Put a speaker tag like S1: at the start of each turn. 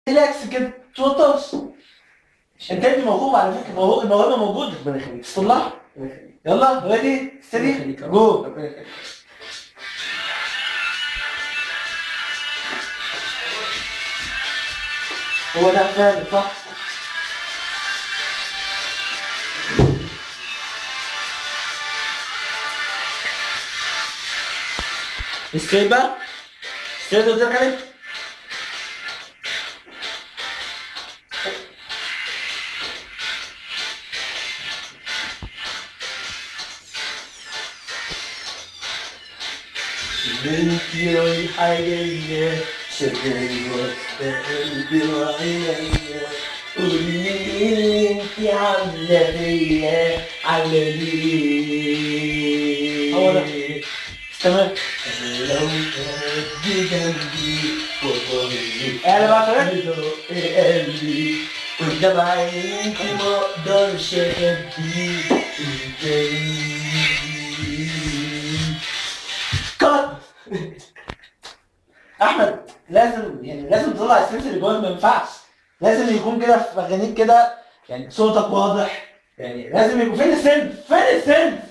S1: ريلاكس كده توترش انت ابني موهوب على فكره موهوب الموهبه موجوده
S2: ربنا يخليك
S1: تصلحها
S2: ربنا يخليك
S1: يلا ريدي
S2: ربنا
S1: ستدي
S2: يخليك يا رب.
S1: جو
S2: ربنا يخليك
S1: هو ده فعلا صح ستريت بقى ستريت قلت لك عليه
S2: بنتي رايحة جاية شغالة وسط قلبي وعينيا قولي لي انتي عاملة بيا عاملة ليه
S1: هو ده. تمام
S2: لو كانت جنبي وطني
S1: اعلى بقى شوية.
S2: قلبي قدام عينيكي ما اقدرش اخبيه ازاي
S1: كات احمد لازم يعني لازم تطلع السنس اللي جواك ما ينفعش لازم يكون كده في اغانيك كده يعني صوتك واضح يعني لازم يكون فين السنس فين السنس